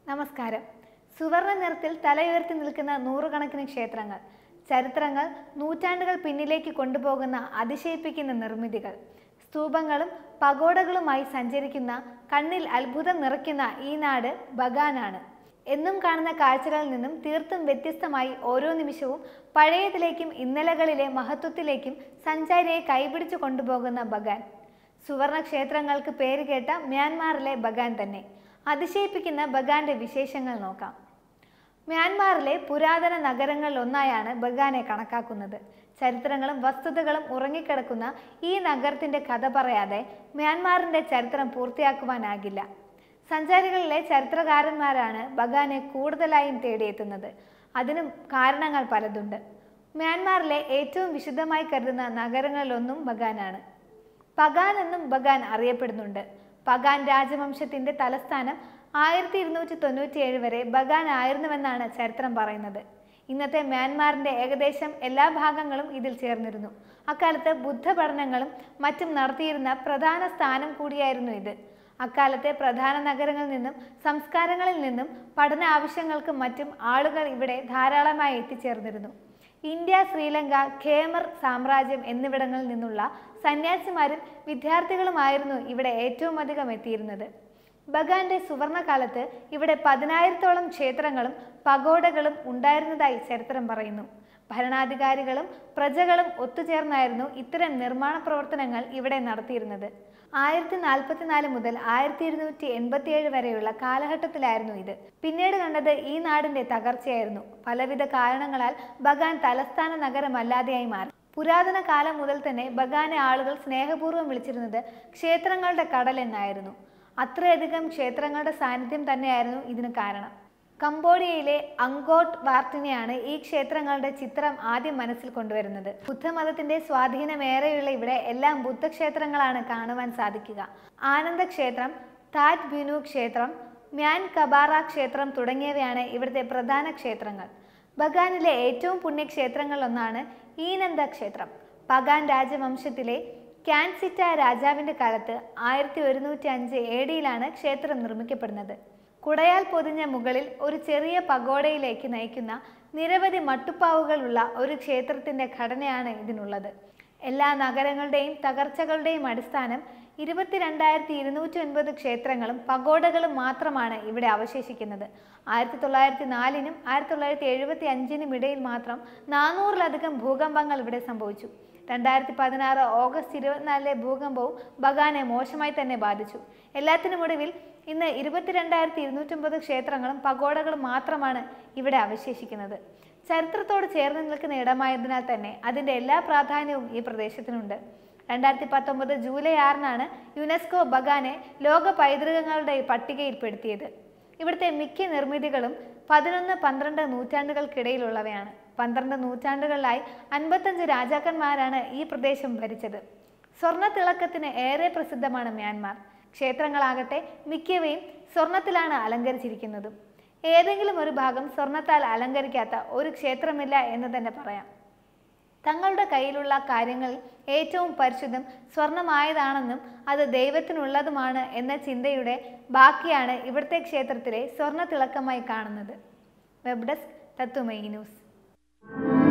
നമസ്കാരം സുവർണ നിറത്തിൽ തലയുയർത്തി നിൽക്കുന്ന നൂറുകണക്കിന് ക്ഷേത്രങ്ങൾ ചരിത്രങ്ങൾ നൂറ്റാണ്ടുകൾ പിന്നിലേക്ക് കൊണ്ടുപോകുന്ന അതിശയിപ്പിക്കുന്ന നിർമ്മിതികൾ സ്തൂപങ്ങളും പഗോഡകളുമായി സഞ്ചരിക്കുന്ന കണ്ണിൽ അത്ഭുതം നിറയ്ക്കുന്ന ഈ നാട് ബഗാനാണ് എന്നും കാണുന്ന കാഴ്ചകളിൽ നിന്നും തീർത്തും വ്യത്യസ്തമായി ഓരോ നിമിഷവും പഴയതിലേക്കും ഇന്നലകളിലെ മഹത്വത്തിലേക്കും സഞ്ചാരിയെ കൈപിടിച്ചു കൊണ്ടുപോകുന്ന ബഗാൻ സുവർണ ക്ഷേത്രങ്ങൾക്ക് പേരുകേട്ട മ്യാൻമാറിലെ ബഗാൻ തന്നെ അതിശയിപ്പിക്കുന്ന ബഗാന്റെ വിശേഷങ്ങൾ നോക്കാം മ്യാൻമാറിലെ പുരാതന നഗരങ്ങളിൽ ഒന്നായാണ് ബഗാനെ കണക്കാക്കുന്നത് ചരിത്രങ്ങളും വസ്തുതകളും ഉറങ്ങിക്കിടക്കുന്ന ഈ നഗരത്തിന്റെ കഥ പറയാതെ മ്യാൻമാറിന്റെ ചരിത്രം പൂർത്തിയാക്കുവാനാകില്ല സഞ്ചാരികളിലെ ചരിത്രകാരന്മാരാണ് ബഗാനെ കൂടുതലായും തേടിയെത്തുന്നത് അതിനും കാരണങ്ങൾ പലതുണ്ട് മ്യാൻമാറിലെ ഏറ്റവും വിശുദ്ധമായി കരുതുന്ന നഗരങ്ങളിലൊന്നും ബഗാനാണ് പഗാൻ എന്നും ബഗാൻ അറിയപ്പെടുന്നുണ്ട് പഗാൻ രാജവംശത്തിന്റെ തലസ്ഥാനം ആയിരത്തി ഇരുന്നൂറ്റി തൊണ്ണൂറ്റിയേഴ് വരെ ബഗാൻ ആയിരുന്നുവെന്നാണ് ചരിത്രം പറയുന്നത് ഇന്നത്തെ മ്യാൻമാറിന്റെ ഏകദേശം എല്ലാ ഭാഗങ്ങളും ഇതിൽ ചേർന്നിരുന്നു അക്കാലത്ത് ബുദ്ധ പഠനങ്ങളും മറ്റും നടത്തിയിരുന്ന പ്രധാന സ്ഥാനം കൂടിയായിരുന്നു ഇത് അക്കാലത്തെ പ്രധാന നഗരങ്ങളിൽ നിന്നും സംസ്കാരങ്ങളിൽ നിന്നും പഠന ആവശ്യങ്ങൾക്കും മറ്റും ആളുകൾ ഇവിടെ ധാരാളമായി എത്തിച്ചേർന്നിരുന്നു ഇന്ത്യ ശ്രീലങ്ക ഖേമർ സാമ്രാജ്യം എന്നിവിടങ്ങളിൽ നിന്നുള്ള സന്യാസിമാരും വിദ്യാർത്ഥികളുമായിരുന്നു ഇവിടെ ഏറ്റവും അധികം എത്തിയിരുന്നത് ബഗാന്റെ സുവർണകാലത്ത് ഇവിടെ പതിനായിരത്തോളം ക്ഷേത്രങ്ങളും പഗോഡകളും ഉണ്ടായിരുന്നതായി ചരിത്രം പറയുന്നു ഭരണാധികാരികളും പ്രജകളും ഒത്തുചേർന്നായിരുന്നു ഇത്തരം നിർമ്മാണ പ്രവർത്തനങ്ങൾ ഇവിടെ നടത്തിയിരുന്നത് ആയിരത്തി നാൽപ്പത്തിനാല് മുതൽ ആയിരത്തി ഇരുന്നൂറ്റി എൺപത്തിയേഴ് വരെയുള്ള കാലഘട്ടത്തിലായിരുന്നു ഇത് പിന്നീട് കണ്ടത് ഈ നാടിന്റെ തകർച്ചയായിരുന്നു പലവിധ കാരണങ്ങളാൽ ബഗാൻ തലസ്ഥാന നഗരമല്ലാതെയായി മാറി പുരാതന കാലം മുതൽ തന്നെ ബഗാനെ ആളുകൾ സ്നേഹപൂർവ്വം വിളിച്ചിരുന്നത് ക്ഷേത്രങ്ങളുടെ കടൽ എന്നായിരുന്നു അത്രയധികം ക്ഷേത്രങ്ങളുടെ സാന്നിധ്യം തന്നെയായിരുന്നു ഇതിന് കാരണം കംബോഡിയയിലെ അങ്കോട്ട് വാർട്ടിനെയാണ് ഈ ക്ഷേത്രങ്ങളുടെ ചിത്രം ആദ്യം മനസ്സിൽ കൊണ്ടുവരുന്നത് ബുദ്ധമതത്തിന്റെ സ്വാധീനമേറെയുള്ള ഇവിടെ എല്ലാം ബുദ്ധക്ഷേത്രങ്ങളാണ് കാണുവാൻ സാധിക്കുക ആനന്ദ ക്ഷേത്രം താറ്റ് ബിനു ക്ഷേത്രം മ്യാൻ കബാറ ക്ഷേത്രം തുടങ്ങിയവയാണ് ഇവിടുത്തെ പ്രധാന ക്ഷേത്രങ്ങൾ ബഗാനിലെ ഏറ്റവും പുണ്യക്ഷേത്രങ്ങളിലൊന്നാണ് ഈനന്ദ ക്ഷേത്രം പഗാൻ രാജവംശത്തിലെ ക്യാൻസിറ്റ രാജാവിന്റെ കാലത്ത് ആയിരത്തി ഒരുന്നൂറ്റി അഞ്ച് എ ഡിയിലാണ് ക്ഷേത്രം നിർമ്മിക്കപ്പെടുന്നത് കുടയാൽ പൊതിഞ്ഞ മുകളിൽ ഒരു ചെറിയ പഗോഡയിലേക്ക് നയിക്കുന്ന നിരവധി മട്ടുപ്പാവുകളുള്ള ഒരു ക്ഷേത്രത്തിന്റെ ഘടനയാണ് ഇതിനുള്ളത് എല്ലാ നഗരങ്ങളുടെയും തകർച്ചകളുടെയും അടിസ്ഥാനം ഇരുപത്തിരണ്ടായിരത്തി ഇരുന്നൂറ്റി ഒൻപത് ക്ഷേത്രങ്ങളും പഗോഡകളും മാത്രമാണ് ഇവിടെ അവശേഷിക്കുന്നത് ആയിരത്തി തൊള്ളായിരത്തി നാലിനും ആയിരത്തി തൊള്ളായിരത്തി എഴുപത്തി അഞ്ചിനും ഇടയിൽ മാത്രം നാനൂറിലധികം ഭൂകമ്പങ്ങൾ ഇവിടെ സംഭവിച്ചു രണ്ടായിരത്തി പതിനാറ് ഓഗസ്റ്റ് ഇരുപത്തിനാലിലെ ഭൂകമ്പവും ബഗാനെ മോശമായി തന്നെ ബാധിച്ചു എല്ലാത്തിനുമൊടുവിൽ ഇന്ന് ഇരുപത്തിരണ്ടായിരത്തി ഇരുന്നൂറ്റമ്പത് ക്ഷേത്രങ്ങളും പഗോഡകളും മാത്രമാണ് ഇവിടെ അവശേഷിക്കുന്നത് ചരിത്രത്തോട് ചേർന്ന് നിൽക്കുന്ന ഇടമായതിനാൽ തന്നെ അതിൻ്റെ എല്ലാ പ്രാധാന്യവും ഈ പ്രദേശത്തിനുണ്ട് രണ്ടായിരത്തി പത്തൊമ്പത് ജൂലൈ ആറിനാണ് യുനെസ്കോ ബഗാനെ ലോക പൈതൃകങ്ങളുടെ പട്ടികയിൽപ്പെടുത്തിയത് ഇവിടുത്തെ മിക്ക നിർമ്മിതികളും പതിനൊന്ന് പന്ത്രണ്ട് നൂറ്റാണ്ടുകൾക്കിടയിലുള്ളവയാണ് പന്ത്രണ്ട് നൂറ്റാണ്ടുകളിലായി അൻപത്തഞ്ച് രാജാക്കന്മാരാണ് ഈ പ്രദേശം ഭരിച്ചത് സ്വർണ്ണ തിളക്കത്തിന് ഏറെ പ്രസിദ്ധമാണ് മ്യാൻമാർ ക്ഷേത്രങ്ങളാകട്ടെ മിക്കവയും സ്വർണത്തിലാണ് അലങ്കരിച്ചിരിക്കുന്നതും ഏതെങ്കിലും ഒരു ഭാഗം സ്വർണത്താൽ അലങ്കരിക്കാത്ത ഒരു ക്ഷേത്രമില്ല എന്ന് തന്നെ പറയാം തങ്ങളുടെ കയ്യിലുള്ള കാര്യങ്ങളിൽ ഏറ്റവും പരിശുദ്ധം സ്വർണമായതാണെന്നും അത് ദൈവത്തിനുള്ളതുമാണ് എന്ന ചിന്തയുടെ ബാക്കിയാണ് ഇവിടുത്തെ ക്ഷേത്രത്തിലെ സ്വർണ്ണ തിളക്കമായി കാണുന്നത് വെബ് ഡെസ്ക് തത്തുമൈ ന്യൂസ്